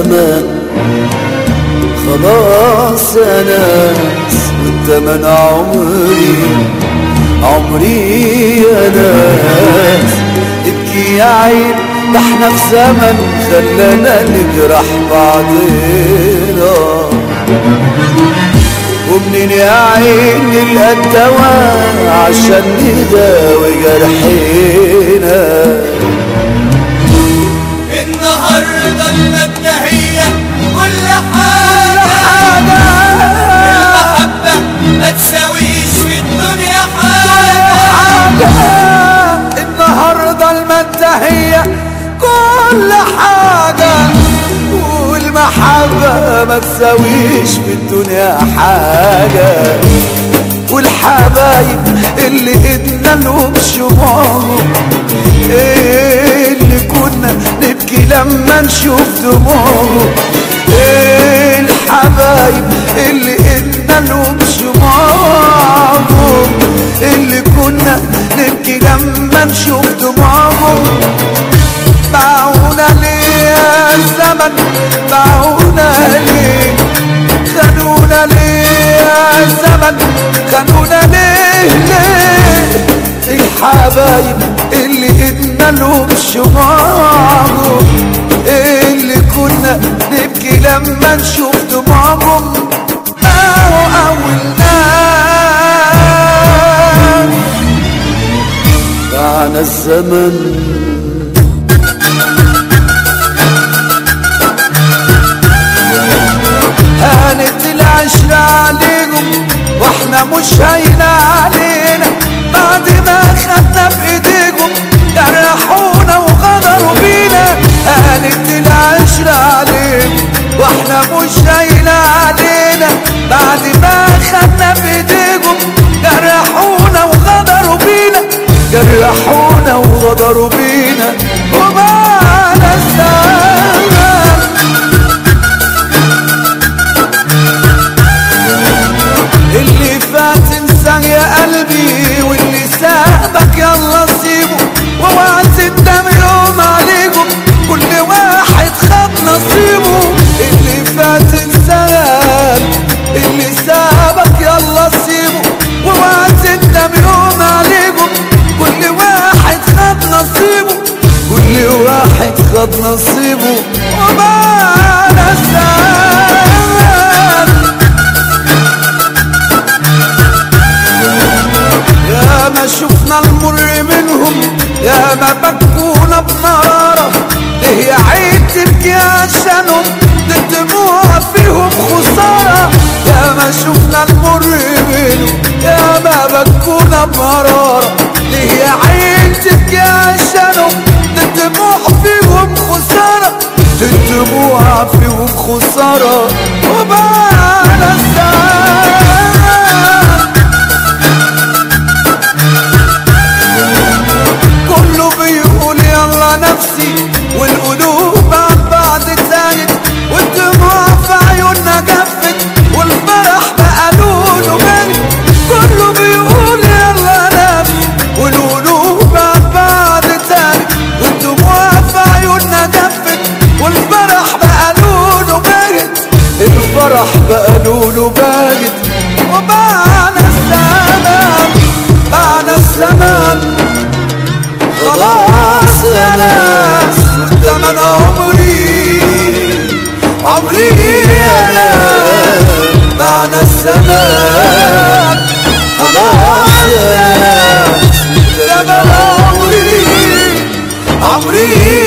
الزمن خلاص يا ناس والتمن عمري عمري يا ناس ابكي يا عين ده احنا في زمن خلانا نجرح بعضنا ومنين يا عين نلقى الدواء عشان نداوي جرحنا النهارده المبدئية كل حاجة المحبة ما تساويش في الدنيا حاجة النهاردة المادة هي كل حاجة والمحبة ما تساويش في الدنيا حاجة والحبايب اللي ايدنا لهم شموعهم إيه اللي كنا نبكي لما نشوف دموعهم إيه الحبايب اللي ايدنا لهم شموعهم اللي كنا نبكي لما نشوف دموعهم باعونا ليه يا الزمن باعونا ليه خانونا ليه يا الزمن خانونا ليه ليه الحبايب اللي ايدنا لهم شمعهم اللي كنا نبكي لما نشوف دموعهم أو أول ناس باعنا الزمن هانت العشرة عليهم واحنا مش هايلة علينا بعد ما خدنا بايديهم جرحونا وغدروا بينا هانت العشرة عليهم واحنا مش هايلة علينا بعد ما خدنا بايديهم جرحونا وغدروا بينا جرحونا وغدروا بينا وبعد الزمن اللي فات انسى يا قلبي واللي سابك يلا سيبه ووعد الدم يوم عليكم كل واحد خد نصيبه اللي فات انسى اللي سابك يلا سيبه ووعد الدم يوم عليكم كل واحد خد نصيبه كل واحد خد نصيبه وبعد الزمن يا ما شفنا المر منهم يا ما بكونا بنارة ليه يا عين تبكي عشانهم دي الدموع فيهم خسارة يا ما شفنا المر منهم يا ما بكونا بمرارة ليه يا عين تبكي عشانهم دي الدموع فيهم خسارة دي الدموع فيهم خسارة وبعد الزمان كله بيقول يلا نفسي والقلوب عن بعض تانت والدموع في عيوننا جفت والفرح بقى لونه بنت كله بيقول يلا نفسي والقلوب عن بعض تانت والدموع في عيوننا جفت والفرح بقى لونه بنت الفرح بقى لونه باهت وبعنا الزمان بعنا الزمان خلاص يا ناس زمن عمري عمري يا ناس بعنا الزمان خلاص يا ناس زمن عمري عمري